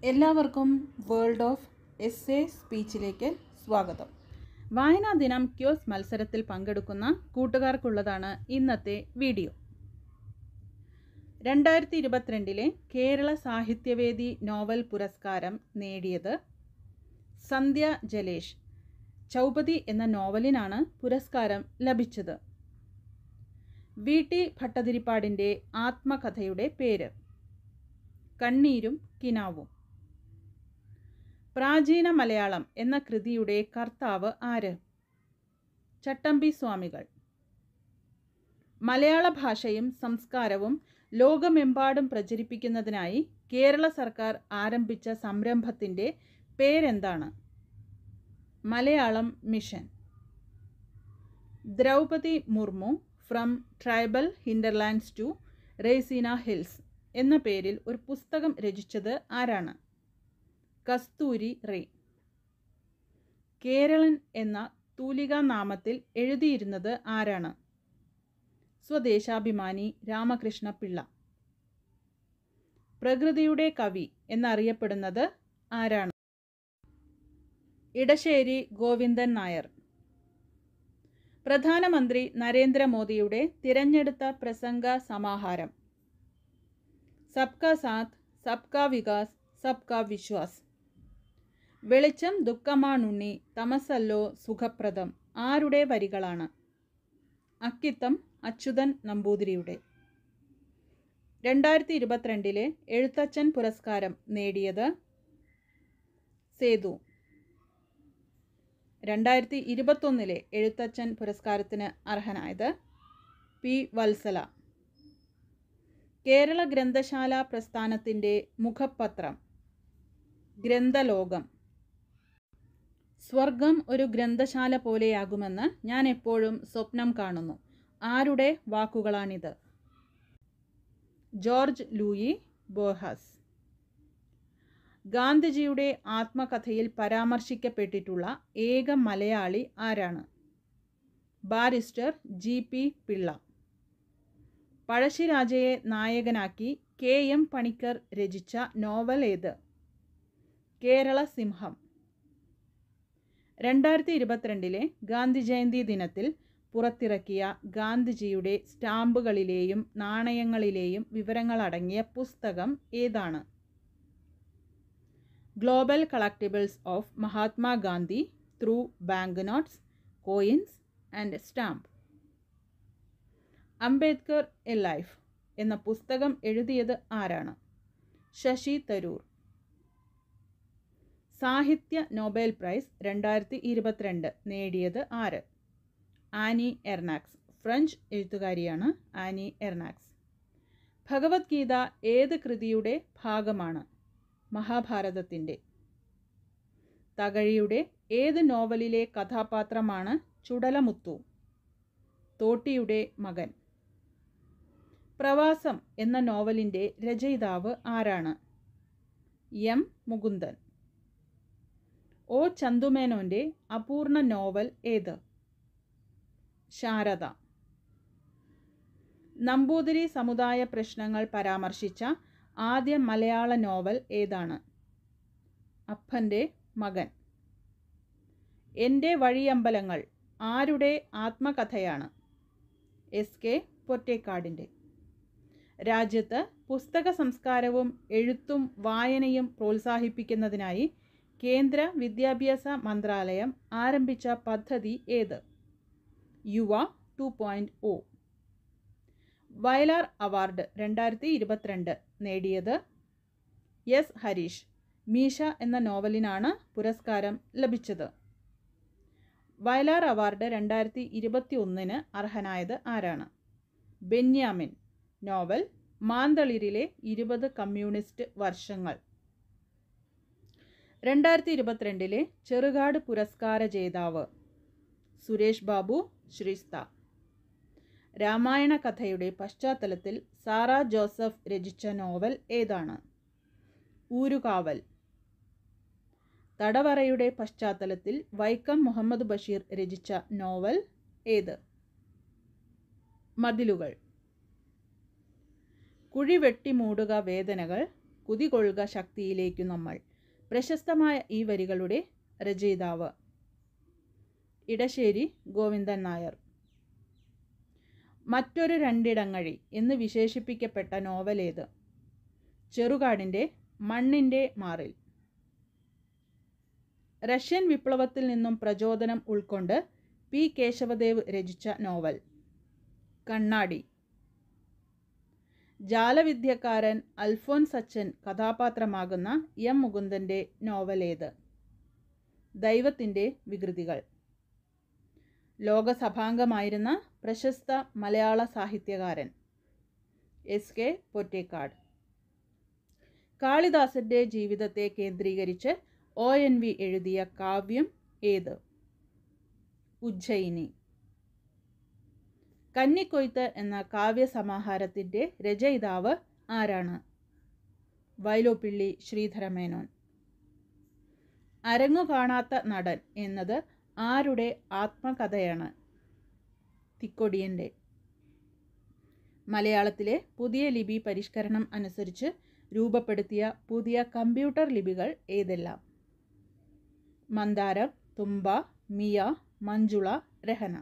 എല്ലാവർക്കും world of S A സ്പീച്ചിലേക്ക് സ്വാഗതം വായനാ ദിനം ക്യോസ് മത്സരത്തിൽ പങ്കെടുക്കുന്ന കൂട്ടുകാർക്കുള്ളതാണ് ഇന്നത്തെ വീഡിയോ രണ്ടായിരത്തി ഇരുപത്തിരണ്ടിലെ കേരള സാഹിത്യവേദി നോവൽ പുരസ്കാരം നേടിയത് സന്ധ്യ ജലേഷ് ചൗപതി എന്ന നോവലിനാണ് പുരസ്കാരം ലഭിച്ചത് വി ടി ഭട്ടതിരിപ്പാടിൻ്റെ ആത്മകഥയുടെ പേര് കണ്ണീരും കിനാവും പ്രാചീന മലയാളം എന്ന കൃതിയുടെ കർത്താവ് ആര് ചട്ടമ്പി സ്വാമികൾ മലയാള ഭാഷയും സംസ്കാരവും ലോകമെമ്പാടും പ്രചരിപ്പിക്കുന്നതിനായി കേരള സർക്കാർ ആരംഭിച്ച സംരംഭത്തിൻ്റെ പേരെന്താണ് Malayalam mission Droupadi Murmu from tribal hinterlands to Raisina hills എന്ന പേരിൽ ഒരു പുസ്തകം രചിച്ചത് ആരാണ് കസ്തൂരി റേ കേരളൻ എന്ന തൂലികാ നാമത്തിൽ എഴുതിയിരുന്നത് ആരാണ് സ്വദേശാഭിമാനി രാമകൃഷ്ണ പിള്ള പ്രകൃതിയുടെ കവി എന്നറിയപ്പെടുന്നത് ആരാണ് ഇടശ്ശേരി ഗോവിന്ദൻ നായർ പ്രധാനമന്ത്രി നരേന്ദ്രമോദിയുടെ തിരഞ്ഞെടുത്ത പ്രസംഗ സമാഹാരം സബ്കാ സാത്ത് സബ്കാ വികാസ് സബ്കാ വിശ്വാസ് വെളിച്ചം ദുഃഖമാണുണ്ണി തമസല്ലോ സുഖപ്രദം ആരുടെ വരികളാണ് അക്കിത്തം അച്യുതൻ നമ്പൂതിരിയുടെ രണ്ടായിരത്തി ഇരുപത്തിരണ്ടിലെ എഴുത്തച്ഛൻ പുരസ്കാരം നേടിയത് സേതു രണ്ടായിരത്തി ഇരുപത്തൊന്നിലെ എഴുത്തച്ഛൻ പുരസ്കാരത്തിന് അർഹനായത് പി വത്സല കേരള ഗ്രന്ഥശാല പ്രസ്ഥാനത്തിൻ്റെ മുഖപത്രം ഗ്രന്ഥലോകം സ്വർഗം ഒരു ഗ്രന്ഥശാല പോലെയാകുമെന്ന് ഞാൻ എപ്പോഴും സ്വപ്നം കാണുന്നു ആരുടെ വാക്കുകളാണിത് ജോർജ് ലൂയി ബോഹാസ് ഗാന്ധിജിയുടെ ആത്മകഥയിൽ പരാമർശിക്കപ്പെട്ടിട്ടുള്ള ഏക മലയാളി ആരാണ് ബാരിസ്റ്റർ ജി പി പിള്ള പഴശ്ശിരാജയെ നായകനാക്കി കെ എം പണിക്കർ രചിച്ച നോവൽ ഏത് കേരള സിംഹം രണ്ടായിരത്തി ഇരുപത്തിരണ്ടിലെ ഗാന്ധി ജയന്തി ദിനത്തിൽ പുറത്തിറക്കിയ ഗാന്ധിജിയുടെ സ്റ്റാമ്പുകളിലെയും നാണയങ്ങളിലെയും വിവരങ്ങളടങ്ങിയ പുസ്തകം ഏതാണ് global collectibles of Mahatma Gandhi through bank notes coins and stamp Ambedkar a life എന്ന പുസ്തകം എഴുതിയത് ആരാണ് ശശി തരൂർ സാഹിത്യ നോബൽ പ്രൈസ് രണ്ടായിരത്തി ഇരുപത്തിരണ്ട് നേടിയത് ആര് ആനി എർനാക്സ് ഫ്രഞ്ച് എഴുത്തുകാരിയാണ് ആനി എർനാക്സ് ഭഗവത്ഗീത ഏത് കൃതിയുടെ ഭാഗമാണ് മഹാഭാരതത്തിൻ്റെ തകഴിയുടെ ഏത് നോവലിലെ കഥാപാത്രമാണ് ചുടലമുത്തു തോട്ടിയുടെ മകൻ പ്രവാസം എന്ന നോവലിൻ്റെ രചയിതാവ് ആരാണ് എം മുകുന്ദൻ ഒ ചന്തുമേനോൻ്റെ അപൂർണ നോവൽ ഏത് ശാരദ നമ്പൂതിരി സമുദായ പ്രശ്നങ്ങൾ പരാമർശിച്ച ആദ്യ മലയാള നോവൽ ഏതാണ് അപ്പൻ്റെ മകൻ എൻ്റെ വഴിയമ്പലങ്ങൾ ആരുടെ ആത്മകഥയാണ് എസ് കെ പൊറ്റേക്കാടിൻ്റെ രാജ്യത്ത് പുസ്തക സംസ്കാരവും എഴുത്തും വായനയും പ്രോത്സാഹിപ്പിക്കുന്നതിനായി കേന്ദ്ര വിദ്യാഭ്യാസ മന്ത്രാലയം ആരംഭിച്ച പദ്ധതി ഏത് Yuva two point O Vayalar award രണ്ടായിരത്തി ഇരുപത്തിരണ്ട് നേടിയത് എസ് ഹരീഷ് മീശ എന്ന നോവലിനാണ് പുരസ്കാരം ലഭിച്ചത് വയലാർ അവാർഡ് രണ്ടായിരത്തി ഇരുപത്തി ഒന്നിന് അർഹനായത് ആരാണ് ബെന്യാമിൻ നോവൽ മാന്തളിരിലെ ഇരുപത് കമ്മ്യൂണിസ്റ്റ് വർഷങ്ങൾ രണ്ടായിരത്തി ഇരുപത്തിരണ്ടിലെ ചെറുകാട് പുരസ്കാര ജേതാവ് സുരേഷ് ബാബു ശ്രീസ്ത രാമായണ കഥയുടെ പശ്ചാത്തലത്തിൽ സാറ ജോസഫ് രചിച്ച നോവൽ ഏതാണ് ഊരുകാവൽ തടവറയുടെ പശ്ചാത്തലത്തിൽ വൈക്കം മുഹമ്മദ് ബഷീർ രചിച്ച നോവൽ ഏത് മതിലുകൾ കുഴി വെട്ടി മൂടുക വേദനകൾ കുതികൊള്ളുക ശക്തിയിലേക്കു നമ്മൾ പ്രശസ്തമായ ഈ വരികളുടെ രചയിതാവ് ഇടശ്ശേരി ഗോവിന്ദൻ നായർ മറ്റൊരു രണ്ടിടങ്ങഴി എന്ന് വിശേഷിപ്പിക്കപ്പെട്ട നോവലേത് ചെറുകാടിൻ്റെ മണ്ണിൻ്റെ മാറിൽ റഷ്യൻ വിപ്ലവത്തിൽ നിന്നും പ്രചോദനം ഉൾക്കൊണ്ട് പി കേശവദേവ് രചിച്ച നോവൽ കണ്ണാടി ജാലവിദ്യക്കാരൻ അൽഫോൻസ് അച്ചൻ കഥാപാത്രമാകുന്ന എം മുകുന്ദൻ്റെ നോവലേത് ദൈവത്തിൻ്റെ വികൃതികൾ ലോകസഭാംഗമായിരുന്ന പ്രശസ്ത മലയാള സാഹിത്യകാരൻ എസ് കെ പൊറ്റേക്കാട് കാളിദാസന്റെ ജീവിതത്തെ കേന്ദ്രീകരിച്ച് ഒ എൻ വി എഴുതിയ കാവ്യം ഏത് ഉജ്ജയിനി കന്നിക്കൊയ്ത്ത് എന്ന കാവ്യസമാഹാരത്തിൻ്റെ രചയിതാവ് ആരാണ് വൈലോപ്പിള്ളി ശ്രീധരമേനോൻ അരങ്ങു കാണാത്ത നടൻ എന്നത് ആരുടെ ആത്മകഥയാണ് തിക്കൊടിയൻ്റെ മലയാളത്തിലെ പുതിയ ലിപി പരിഷ്കരണം അനുസരിച്ച് രൂപപ്പെടുത്തിയ പുതിയ കമ്പ്യൂട്ടർ ലിപികൾ ഏതെല്ലാം മന്ദാരം തുമ്പ മിയ മഞ്ജുള രഹന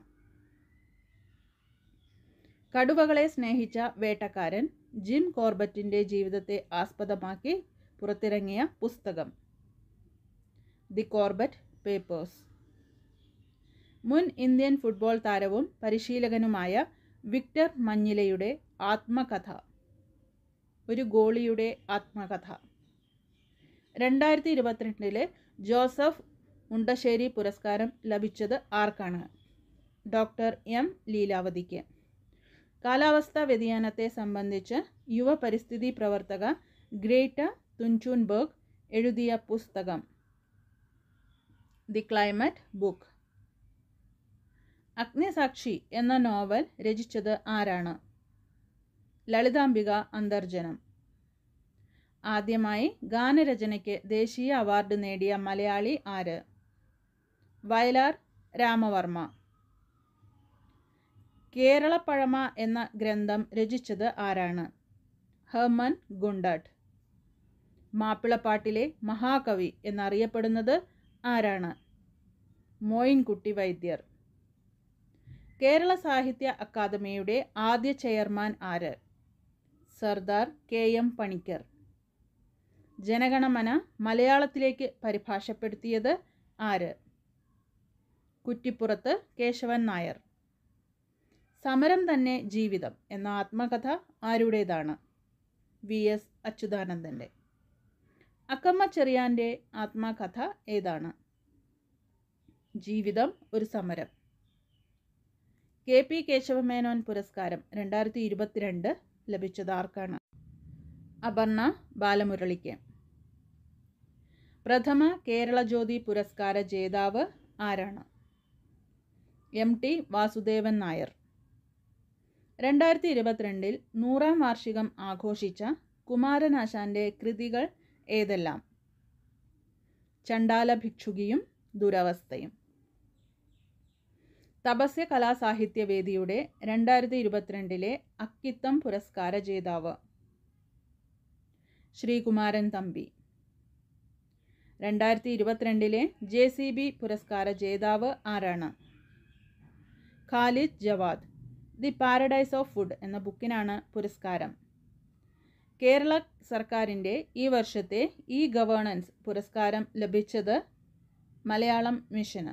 കടുവകളെ സ്നേഹിച്ച വേട്ടക്കാരൻ ജിം കോർബറ്റിൻ്റെ ജീവിതത്തെ ആസ്പദമാക്കി പുറത്തിറങ്ങിയ പുസ്തകം ദി കോർബറ്റ് പേപ്പേഴ്സ് മുൻ ഇന്ത്യൻ ഫുട്ബോൾ താരവും പരിശീലകനുമായ വിക്ടർ മഞ്ഞിലയുടെ ആത്മകഥ ഒരു ഗോളിയുടെ ആത്മകഥ രണ്ടായിരത്തി ഇരുപത്തിരണ്ടിലെ ജോസഫ് മുണ്ടശ്ശേരി പുരസ്കാരം ലഭിച്ചത് ആർക്കാണ് ഡോക്ടർ എം ലീലാവതിക്ക് കാലാവസ്ഥാ വ്യതിയാനത്തെ സംബന്ധിച്ച് യുവ പരിസ്ഥിതി പ്രവർത്തക ഗ്രേറ്റ തുൻചൂൻബർഗ് എഴുതിയ പുസ്തകം ദി ക്ലൈമറ്റ് ബുക്ക് അഗ്നിസാക്ഷി എന്ന നോവൽ രചിച്ചത് ആരാണ് ലളിതാംബിക അന്തർജനം ആദ്യമായി ഗാനരചനയ്ക്ക് ദേശീയ അവാർഡ് നേടിയ മലയാളി ആര് വയലാർ രാമവർമ്മ കേരളപ്പഴമ എന്ന ഗ്രന്ഥം രചിച്ചത് ആരാണ് ഹെർമൻ ഗുണ്ടട്ട് മാപ്പിളപ്പാട്ടിലെ മഹാകവി എന്നറിയപ്പെടുന്നത് ആരാണ് മോയിൻകുട്ടി വൈദ്യർ കേരള സാഹിത്യ അക്കാദമിയുടെ ആദ്യ ചെയർമാൻ ആര് സർദാർ കെ എം പണിക്കർ ജനഗണമന മലയാളത്തിലേക്ക് പരിഭാഷപ്പെടുത്തിയത് ആര് കുറ്റിപ്പുറത്ത് കേശവൻ നായർ സമരം തന്നെ ജീവിതം എന്ന ആത്മകഥ ആരുടേതാണ് വി എസ് അച്യുതാനന്ദൻ്റെ അക്കമ്മ ചെറിയാൻ്റെ ആത്മകഥ ഏതാണ് ജീവിതം ഒരു സമരം കെ പി കേശവമേനോൻ പുരസ്കാരം രണ്ടായിരത്തി ഇരുപത്തിരണ്ട് ലഭിച്ചത് ആർക്കാണ് അപർണ ബാലമുരളിക്ക് പ്രഥമ കേരള ജ്യോതി പുരസ്കാര ജേതാവ് ആരാണ് എം ടി വാസുദേവൻ നായർ രണ്ടായിരത്തി ഇരുപത്തിരണ്ടിൽ നൂറാം വാർഷികം ആഘോഷിച്ച കുമാരനാശാന്റെ കൃതികൾ ഏതെല്ലാം ചണ്ടാല ഭിക്ഷുകിയും ദുരവസ്ഥയും തപസ്യ കലാസാഹിത്യവേദിയുടെ രണ്ടായിരത്തി ഇരുപത്തിരണ്ടിലെ അക്കിത്തം പുരസ്കാര ജേതാവ് ശ്രീകുമാരൻ തമ്പി രണ്ടായിരത്തി ഇരുപത്തിരണ്ടിലെ ജെ സി ബി പുരസ്കാര ജേതാവ് ആരാണ് Khalid Jawad the paradise of food എന്ന ബുക്കിനാണ് പുരസ്കാരം കേരള സർക്കാരിൻ്റെ ഈ വർഷത്തെ ഇ ഗവേണൻസ് പുരസ്കാരം ലഭിച്ചത് മലയാളം മിഷന്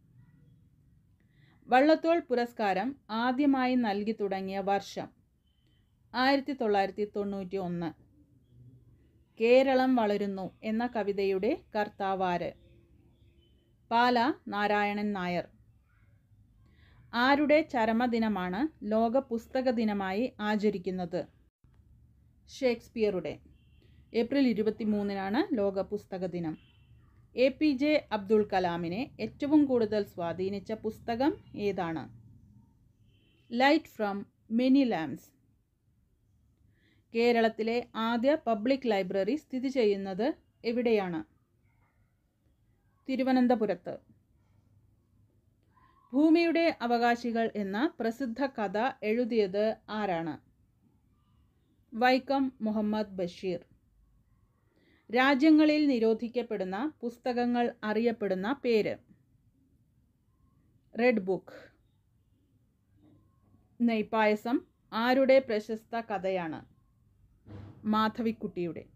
വള്ളത്തോൾ പുരസ്കാരം ആദ്യമായി നൽകി തുടങ്ങിയ വർഷം ആയിരത്തി തൊള്ളായിരത്തി തൊണ്ണൂറ്റി ഒന്ന് കേരളം വളരുന്നു എന്ന കവിതയുടെ കർത്താവാര് പാല നാരായണൻ നായർ ആരുടെ ചരമദിനമാണ് ലോക പുസ്തക ദിനമായി ആചരിക്കുന്നത് ഷേക്സ്പിയറുടെ ഏപ്രിൽ ഇരുപത്തി മൂന്നിനാണ് ലോക പുസ്തക ദിനം എ പി ജെ അബ്ദുൾ കലാമിനെ ഏറ്റവും കൂടുതൽ സ്വാധീനിച്ച പുസ്തകം ഏതാണ് ലൈറ്റ് ഫ്രം മെനി ലാംസ് കേരളത്തിലെ ആദ്യ പബ്ലിക് ലൈബ്രറി സ്ഥിതി ചെയ്യുന്നത് എവിടെയാണ് തിരുവനന്തപുരത്ത് ഭൂമിയുടെ അവകാശികൾ എന്ന പ്രസിദ്ധ കഥ എഴുതിയത് ആരാണ് വൈക്കം മുഹമ്മദ് ബഷീർ രാജ്യങ്ങളിൽ നിരോധിക്കപ്പെടുന്ന പുസ്തകങ്ങൾ അറിയപ്പെടുന്ന പേര് റെഡ് ബുക്ക് നെയ്പായസം ആരുടെ പ്രശസ്ത കഥയാണ് മാധവിക്കുട്ടിയുടെ